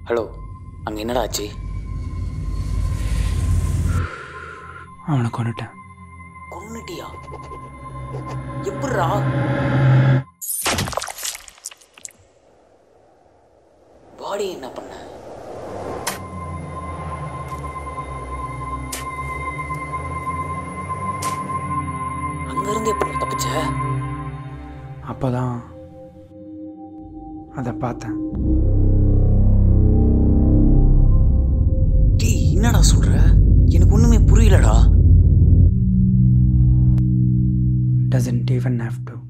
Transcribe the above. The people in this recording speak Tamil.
ஹலோ அங்கே என்னடா ஆச்சு அவனை கொண்டுட்டேன் கொன்னுட்டியா எப்படிரா பாடி என்ன பண்ண அங்கிருந்து எப்படி தப்பிச்ச அப்போ தான் அதை பார்த்தேன் டேய் என்னடா சொல்ற எனக்கு ஒண்ணுமே புரியலடா doesn't even have to